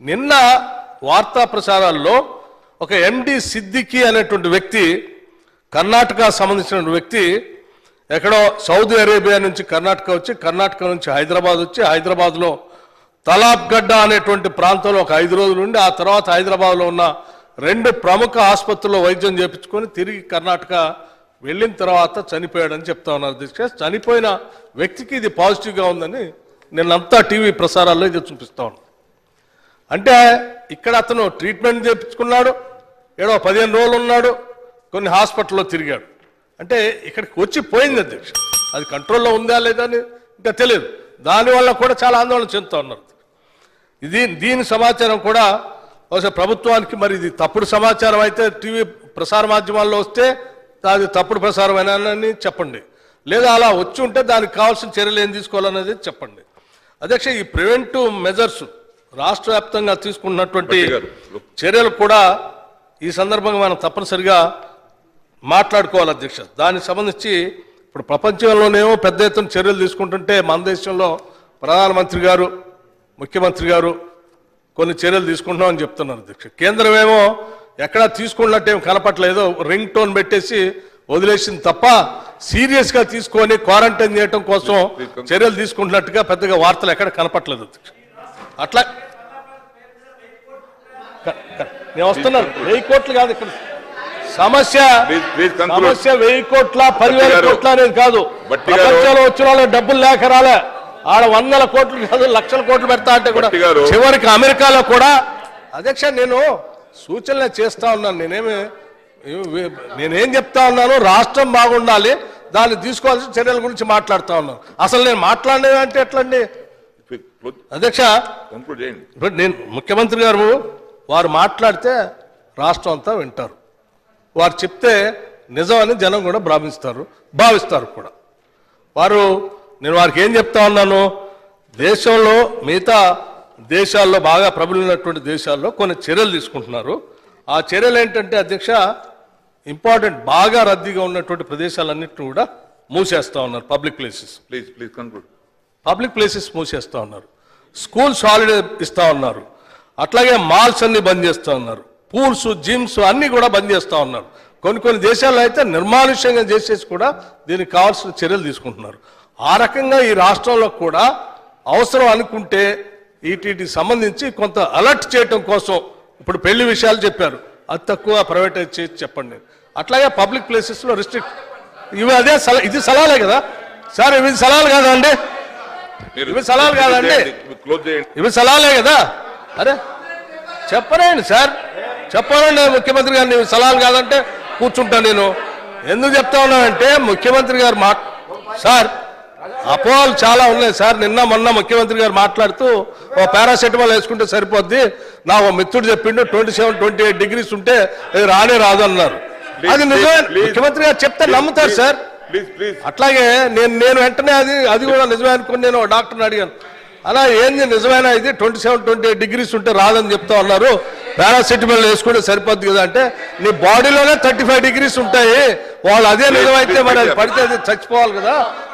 నిన్న వార్తా ప్రసారాల్లో ఒక ఎండి సిద్దికి అనేటువంటి వ్యక్తి కర్ణాటక సంబంధించిన వ్యక్తి ఎక్కడో సౌదీ అరేబియా నుంచి కర్ణాటక వచ్చి కర్ణాటక నుంచి హైదరాబాద్ వచ్చి హైదరాబాద్లో తలాబ్గడ్డ అనేటువంటి ప్రాంతంలో ఒక ఐదు రోజులు ఉండి ఆ తర్వాత హైదరాబాద్లో ఉన్న రెండు ప్రముఖ ఆసుపత్రుల్లో వైద్యం చేపించుకొని తిరిగి కర్ణాటక వెళ్ళిన తర్వాత చనిపోయాడని చెప్తా ఉన్నారు దీక్ష చనిపోయిన వ్యక్తికి ఇది పాజిటివ్గా ఉందని నిన్నంతా టీవీ ప్రసారాల్లో ఇది చూపిస్తా ఉన్నాను అంటే ఇక్కడ అతను ట్రీట్మెంట్ చేయించుకున్నాడు ఏడో పదిహేను రోజులు ఉన్నాడు కొన్ని హాస్పిటల్లో తిరిగాడు అంటే ఇక్కడికి వచ్చి పోయింది అధ్యక్ష అది కంట్రోల్లో ఉందా లేదా అని ఇంకా తెలియదు దానివల్ల కూడా చాలా ఆందోళన చెందుతూ ఉన్నారు ఇది దీని సమాచారం కూడా బహుశా ప్రభుత్వానికి మరి ఇది తప్పుడు సమాచారం అయితే టీవీ ప్రసార మాధ్యమాల్లో వస్తే అది తప్పుడు ప్రసారం అని చెప్పండి లేదా అలా వచ్చి ఉంటే దానికి కావాల్సిన చర్యలు ఏం తీసుకోవాలనేది చెప్పండి అధ్యక్ష ఈ ప్రివెంటివ్ మెజర్స్ రాష్ట్ర వ్యాప్తంగా తీసుకున్నటువంటి భట్టి గారు, చర్యలు కూడా ఈ సందర్భంగా మనం తప్పనిసరిగా మాట్లాడుకోవాలి అధ్యక్ష దానికి సంబంధించి ఇప్పుడు ప్రపంచంలోనేమో పెద్ద ఎత్తున చర్యలు తీసుకుంటుంటే మన దేశంలో ప్రధానమంత్రి గారు ముఖ్యమంత్రి గారు కొన్ని చర్యలు తీసుకుంటున్నామని చెప్తున్నారు అధ్యక్ష కేంద్రం ఏమో ఎక్కడా తీసుకున్నట్టు ఏం కనపట్లేదు రింగ్ టోన్ పెట్టేసి వదిలేసింది తప్ప సీరియస్ గా తీసుకొని క్వారంటైన్ చేయడం కోసం చర్యలు తీసుకుంటున్నట్టుగా పెద్దగా వార్తలు ఎక్కడ కనపట్లేదు అధ్యక్ష అట్లా క- క- నేను వస్తున్నాను వెయ్యి కోట్లు కాదు ఇక్కడ సమస్య Please- please conclude. సమస్య వెయ్యి కోట్ల పదివేల గారు. కోట్ల అనేది కాదు భట్టి గారు. ప్రపంచంలో వచ్చిన వాళ్ళకి డబ్బులు లేక రాలే ఆడ వందల కోట్లు కాదు లక్షల కోట్లు పెడతా అంటే కూడా భట్టి గారు. చివరికి అమెరికాలో కూడా అధ్యక్ష నేను సూచనలు చేస్తా ఉన్నాను నేనేమి నేనేం చెప్తా ఉన్నాను రాష్ట్రం బాగుండాలి దాన్ని తీసుకోవాల్సిన చర్యల గురించి మాట్లాడుతా ఉన్నాను అసలు నేను మాట్లాడలేదు అంటే ఎట్లండి అధ్యక్ష కంక్లూడ్ చేయండి ఇప్పుడు నేను ముఖ్యమంత్రి గారు వారు మాట్లాడితే రాష్ట్రం అంతా వింటారు వారు చెప్తే నిజమని జనం కూడా భావిస్తారు భావిస్తారు కూడా వారు నేను వారికి ఏం చెప్తా ఉన్నాను దేశంలో మిగతా దేశాల్లో బాగా ప్రబలినటువంటి దేశాల్లో కొన్ని చర్యలు తీసుకుంటున్నారు ఆ చర్యలు ఏంటంటే అధ్యక్ష ఇంపార్టెంట్ బాగా రద్దీగా ఉన్నటువంటి ప్రదేశాలన్నింటినీ కూడా మూసేస్తా ఉన్నారు public places please please conclude public places మూసేస్తా ఉన్నారు స్కూల్స్ హాలిడే ఇస్తా ఉన్నారు అట్లాగే మాల్స్ అన్ని బంద్ చేస్తా ఉన్నారు పూల్స్ జిమ్స్ అన్ని కూడా బంద్ చేస్తా ఉన్నారు కొన్ని కొన్ని దేశాల్లో అయితే నిర్మానుష్యంగా చేసేసి కూడా దీనికి కావాల్సిన చర్యలు తీసుకుంటున్నారు ఆ రకంగా ఈ రాష్ట్రంలో కూడా అవసరం అనుకుంటే వీటికి సంబంధించి కొంత అలర్ట్ చేయటం కోసం ఇప్పుడు పెళ్లి విషయాలు చెప్పారు అది తక్కువ ప్రైవేటైజ్ చేసి చెప్పండి అట్లాగే పబ్లిక్ ప్లేసెస్లో రిస్ట్రిక్ట్ ఇవి అదే సల- ఇది సలాలే కదా సార్ ఇవి సలాలు కాదా అండి మీరు ఇవి సలాలు కాదండి. క్లోజ్ చేయండి ఇవి సలాలే కదా అరే చెప్పనండి సార్ చెప్పనండి ముఖ్యమంత్రి గారిని ఇవి సలాలు కాదంటే కూర్చుంటా నేను ఎందుకు చెప్తా ఉన్నానంటే ముఖ్యమంత్రి గారు మా సార్ అపోహలు చాలా ఉన్నాయి సార్ నిన్న మొన్న ముఖ్యమంత్రి గారు మాట్లాడుతూ ఓ పారాసెటమాల్ వేసుకుంటే సరిపోద్ది నా ఓ మిత్రుడు చెప్పిండు twenty seven twenty eight degrees ఉంటే ఇది రానే రాదు అన్నారు అది నిజమే please, ముఖ్యమంత్రి గారు చెప్తే నమ్ముతారు సార్ ప్లీజ్ ప్లీజ్ అట్లాగే నేను నేను వెంటనే అది అది కూడా నిజమే అనుకుని నేను డాక్టర్ని అడిగాను అలా ఏంది నిజమైన ఇది twenty seven twenty eight degrees ఉంటే రాదని చెప్తా ఉన్నారు పారాసిటమాల్ వేసుకుంటే సరిపోద్ది కదా అంటే నీ బాడీలోనే థర్టీ ఫైవ్ డిగ్రీస్ ఉంటాయి వాళ్ళు అదే నిజమైతే మరి అది పడితే అది చచ్చిపోవాలి కదా